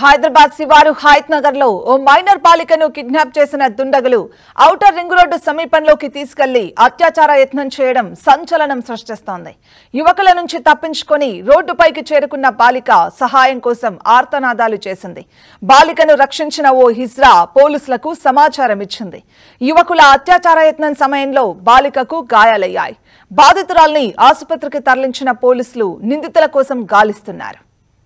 హైదరాబాద్ శివారు హయత్ నగర్ లో ఓ మైనర్ బాలికను కిడ్నాప్ చేసిన దుండగులు ఔటర్ రింగ్ రోడ్డు సమీపంలోకి తీసుకెళ్లి అత్యాచార యత్నం చేయడం సంచలనం సృష్టిస్తోంది యువకుల నుంచి తప్పించుకొని రోడ్డుపైకి చేరుకున్న బాలిక సహాయం కోసం ఆర్తనాదాలు చేసింది బాలికను రక్షించిన ఓ హిజ్రా పోలీసులకు సమాచారం ఇచ్చింది యువకుల అత్యాచార యత్నం సమయంలో బాలికకు గాయాలయ్యాయి బాధితురాల్ని ఆసుపత్రికి తరలించిన పోలీసులు నిందితుల కోసం గాలిస్తున్నారు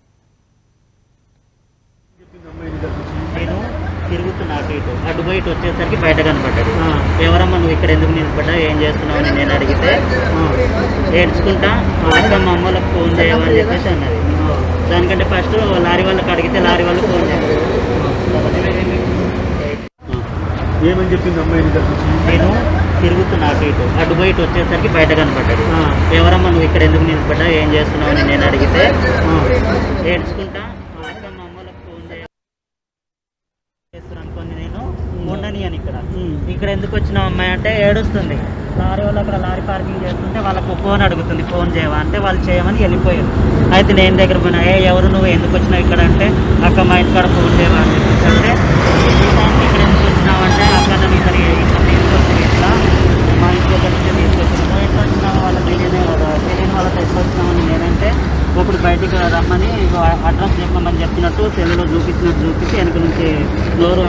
నేను తిరుగుతున్నా అటు ఇటు అటు బయట వచ్చేసరికి బయట కనపడ్డాడు ఎవరమ్మా నువ్వు ఇక్కడ ఎందుకు నిలబడ్డా ఏం చేస్తున్నావు అని నేను అడిగితే ఏడ్చుకుంటా అక్క మా అమ్మలకు ఫోన్ చేయమని చెప్పేసి అన్నది దానికంటే ఫస్ట్ లారీ వాళ్ళకి అడిగితే లారీ వాళ్ళు ఫోన్ చేయాలి ఏమని చెప్పింది అమ్మాయి నీ దగ్గర నుంచి? నేను తిరుగుతున్నా అటు ఇటు అటు బయట వచ్చేసరికి బయట కనపడ్డాడు ఎవరమ్మా నువ్వు ఇక్కడ ఎందుకు నిలబడ్డా ఏం చేస్తున్నావు అని నేను అడిగితే ఏడ్చుకుంటా అక్క మా అమ్మలకు ఫోన్ చేయాలి చేస్తున్నారు అనుకోండి నేను ఉండని అని ఇక్కడ ఇక్కడ ఎందుకు వచ్చిన అమ్మాయి అంటే ఏడుస్తుంది లారీ వాళ్ళు అక్కడ లారీ పార్కింగ్ చేస్తుంటే వాళ్ళకు ఫోన్ అడుగుతుంది ఫోన్ చేయవా అంటే వాళ్ళు చేయమని వెళ్ళిపోయారు అయితే నేను దగ్గర పోయినా ఏ ఎవరు నువ్వు ఎందుకు వచ్చినావు ఇక్కడ అంటే అక్క మా ఇంటికాడ ఫోన్ చేయవా అని చెప్పేసి అంటే "ఈ టైంకి ఇక్కడ ఎందుకు వచ్చినావు అంటే అక్క నన్ను ఇక్కడ ఇక్కడ తీసుకొచ్చింది ఇట్లా మా ఇంటి దగ్గర నుంచి తీసుకొచ్చింది నువ్వు ఎట్లా వచ్చినావు వాళ్ళకి తెలియనే కదా తెలియని వాళ్ళకి ఎట్లా వచ్చినామని నేనంటే ఇప్పుడు బయటికి రమ్మని ఇగో అడ్రస్ చెప్పమని చెప్పినట్టు సెల్లులో చూపించినట్టు చూపించి వెనక నుంచి ఫ్లోర్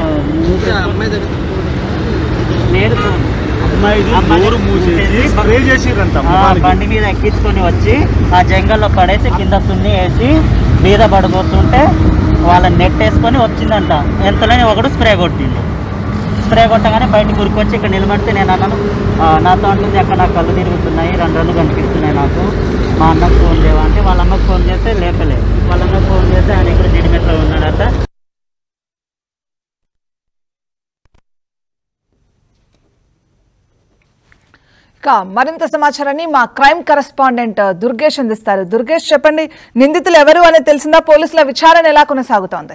నేను ఫోన్ అమ్మాయిది అమ్మాయి డోరు మూసేసి మూసేసి స్ప్రే చేసిర్రంట ఆ, ముఖానికి. బండి మీద ఎక్కించుకొని వచ్చి ఆ జంగల్లో పడేసి కింద సున్ని వేసి మీద పడిపోతుంటే వాళ్ళని నెట్ వేసుకొని వచ్చిందంట ఎంతలోనే ఒకడు స్ప్రే కొట్టిండు స్ప్రే కొట్టగానే బయటకు ఉరికొచ్చి ఇక్కడ నిలబడితే నేను అన్నాను "ఆ, నాతో అంటుంది అక్కడ నాకు కళ్ళు తిరుగుతున్నాయి రెండు రోజులు కనిపిస్తున్నాయి నాకు మా అన్నకు ఫోన్ చేయవా అంటే వాళ్ళ అమ్మకు ఫోన్ చేస్తే లేపలేదు వాళ్ళ అమ్మకు ఫోన్ చేస్తే ఆయన ఇక్కడ జిడిమెట్లో ఉన్నాడట ఇక మరింత సమాచారాన్ని మా క్రైమ్ కరెస్పాండెంట్ దుర్గేష్ అందిస్తారు దుర్గేష్ చెప్పండి నిందితులు ఎవరు అనేది తెలిసిందా పోలీసుల విచారణ ఎలా కొనసాగుతోంది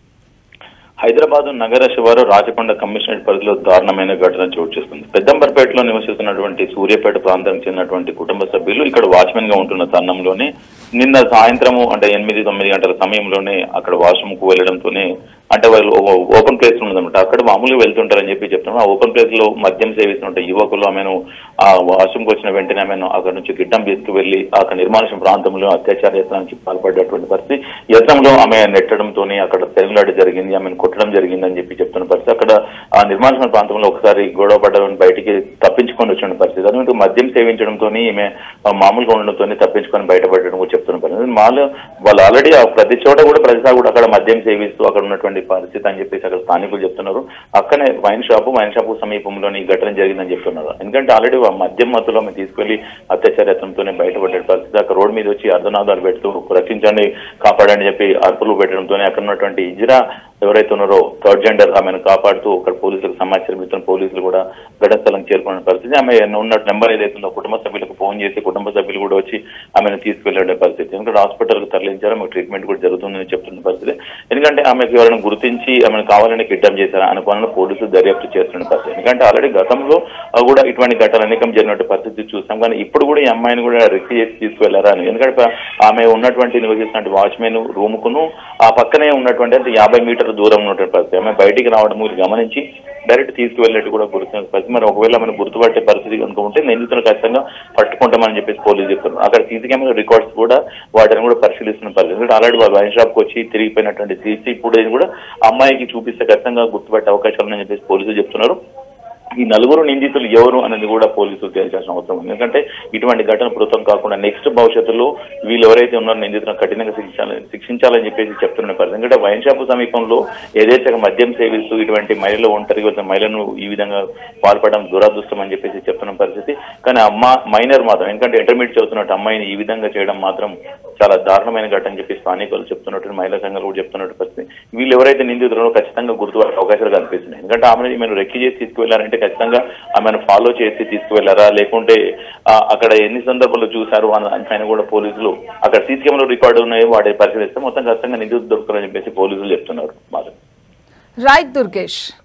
హైదరాబాద్ నగర శివారు రాచకొండ కమిషనరేట్ పరిధిలో దారుణమైన ఘటన చోటు చేసుకుంది పెద్దంబర్పేటలో నివసిస్తున్నటువంటి సూర్యాపేట ప్రాంతానికి చెందినటువంటి కుటుంబ సభ్యులు ఇక్కడ వాచ్మెన్ గా ఉంటున్న తరుణంలోనే నిన్న సాయంత్రము అంటే ఎనిమిది తొమ్మిది గంటల సమయంలోనే అక్కడ వాష్రూమ్ కు వెళ్లడంతోనే అంటే వాళ్ళు ఓపెన్ ప్లేస్ ఉన్నదన్నమాట అక్కడ మామూలుగా వెళ్తుంటారని చెప్పి చెప్తున్నారు ఆ ఓపెన్ ప్లేస్ లో మద్యం సేవిస్తున్న యువకులు ఆమెను ఆ వాష్రూమ్ కు వచ్చిన వెంటనే ఆమెను అక్కడ నుంచి గిడ్డం తీసుకువెళ్లి అక్కడ నిర్మానుషం ప్రాంతంలో అత్యాచార యత్నానికి పాల్పడ్డటువంటి పరిస్థితి యత్నంలో ఆమె నెట్టడంతోనే అక్కడ తెలంగాణ జరిగింది ఆమెను కొట్టడం జరిగిందని చెప్పి చెప్తున్న పరిస్థితి అక్కడ ఆ నిర్మానుషం ప్రాంతంలో ఒకసారి గొడవ పడ్డని బయటికి తప్పించుకొని వచ్చిన పరిస్థితి అటువంటి మద్యం సేవించడంతో ఈమె ఆ, మామూలుగా ఉండడంతో తప్పించుకొని బయటపడడం కూడా చెప్తున్న పరిస్థితి వాళ్ళు వాళ్ళు ఆల్రెడీ ప్రతి చోట కూడా ప్రతిసారి కూడా అక్కడ మద్యం సేవిస్తూ అక్కడ ఉన్నటువంటి పరిస్థితి అని చెప్పేసి అక్కడ స్థానికులు చెప్తున్నారు అక్కనే వైన్ షాపు వైన్ షాపు సమీపంలోని ఈ ఘటన జరిగిందని చెప్తున్నారు ఎందుకంటే ఆల్రెడీ మద్యం మత్తులో ఆమె తీసుకెళ్లి అత్యాచార యత్నంతోనే బయటపడే పరిస్థితి అక్కడ రోడ్ మీద వచ్చి అర్ధనాదాలు పెడుతూ రక్షించండి కాపాడండి చెప్పి అర్పులు పెట్టడంతోనే అక్కడ ఉన్నటువంటి ఇజ్రా ఎవరైతే ఉన్నారో థర్డ్ జెండర్ ఆమెను కాపాడుతూ అక్కడ పోలీసులకు సమాచారం ఇస్తున్న పోలీసులు కూడా ఘటన స్థలం చేరుకున్న పరిస్థితి ఆమె ఉన్న నెంబర్ ఏదైతే ఉందో కుటుంబ సభ్యులకు ఫోన్ చేసి కుటుంబ సభ్యులు కూడా వచ్చి ఆమెను తీసుకెళ్లే పరిస్థితి ఎందుకంటే హాస్పిటల్కి తరలించారు ఆమెకు ట్రీట్మెంట్ కూడా జరుగుతుందని చెప్తున్న పరిస్థితి ఎందుకంటే ఆమెకు ఎవరైనా గుర్తించి ఆమెను కావాలని కిడ్నాప్ చేశారా అనే పనులు పోలీసులు దర్యాప్తు చేస్తున్న పరిస్థితి ఎందుకంటే ఆల్రెడీ గతంలో ఆ, కూడా ఇటువంటి ఘటనలు అనేకం జరిగినట్టు పరిస్థితి చూస్తాం కానీ ఇప్పుడు కూడా ఈ అమ్మాయిని కూడా రిస్క్ చేసి తీసుకువెళ్లారా అని ఎందుకంటే ప- ఆమె ఉన్నటువంటి నివసిస్తున్నటువంటి వాచ్మెన్ రూమ్ కును ఆ పక్కనే ఉన్నటువంటి అంటే యాభై మీటర్ల దూరం ఉన్నటువంటి పరిస్థితి ఆమె బయటికి రావడం మీరు గమనించి డైరెక్ట్ తీసుకువెళ్ళినట్టు కూడా గుర్తున్న పరిస్థితి మరి ఒకవేళ మనం గుర్తుపట్టే పరిస్థితి కనుక ఉంటే నిందితులు ఖచ్చితంగా పట్టుకుంటామని చెప్పేసి పోలీసు చెప్తున్నారు అక్కడ సీసీ కెమెరా రికార్డ్స్ కూడా వాటిని కూడా పరిశీలిస్తున్న పరిస్థితి ఎందుకంటే ఆల్రెడీ వాళ్ళు వైన్ షాప్ కి వచ్చి తిరిగిపోయినటువంటి సీసీ ఫుటేజ్ కూడా అమ్మాయికి చూపిస్తే ఖచ్చితంగా గుర్తుపట్టే అవకాశాలు ఉన్నాయని చెప్పేసి పోలీసులు చెప్తున్నారు ఈ నలుగురు నిందితులు ఎవరు అనేది కూడా పోలీసులు తేల్చాల్సిన అవసరం ఉంది ఎందుకంటే ఇటువంటి ఘటన పురుతం కాకుండా నెక్స్ట్ భవిష్యత్తులో వీళ్ళు ఎవరైతే ఉన్నారో నిందితులను కఠినంగా శిక్షించాలని శిక్షించాలని చెప్పేసి చెప్తున్న పరిస్థితి ఎందుకంటే వైన్ షాప్ సమీపంలో ఏదైతే మద్యం సేవిస్తూ ఇటువంటి మహిళలు ఒంటరిగా వచ్చిన మహిళను ఈ విధంగా పాల్పడడం దురదృష్టం అని చెప్పేసి చెప్తున్న పరిస్థితి కానీ అమ్మ మైనర్ మాత్రం ఎందుకంటే ఇంటర్మీడియట్ చదువుతున్నట్టు అమ్మాయిని ఈ విధంగా చేయడం మాత్రం చాలా దారుణమైన ఘటన అని చెప్పి స్థానికులు చెప్తున్నట్టు మహిళా సంఘాలు కూడా చెప్తున్నట్టు పరిస్థితి వీళ్ళు ఎవరైతే నిందితులను ఖచ్చితంగా గుర్తుపడే అవకాశాలు కనిపిస్తున్నాయి ఎందుకంటే ఆమెను ఈమెను రెక్కి చేసి తీసుకువెళ్లారంటే ఖచ్చితంగా ఆమెను ఫాలో చేసి తీసుకువెళ్లారా లేకుంటే ఆ, అక్కడ ఎన్ని సందర్భాలు చూశారు అన్న దానిపైన కూడా పోలీసులు అక్కడ సీసీ కెమెరా రికార్డు ఉన్నాయి వాటి పరిశీలిస్తే మొత్తం ఖచ్చితంగా నిందితులు దొరుకుతారని చెప్పేసి పోలీసులు చెప్తున్నారు బాగా రైట్ దుర్గేష్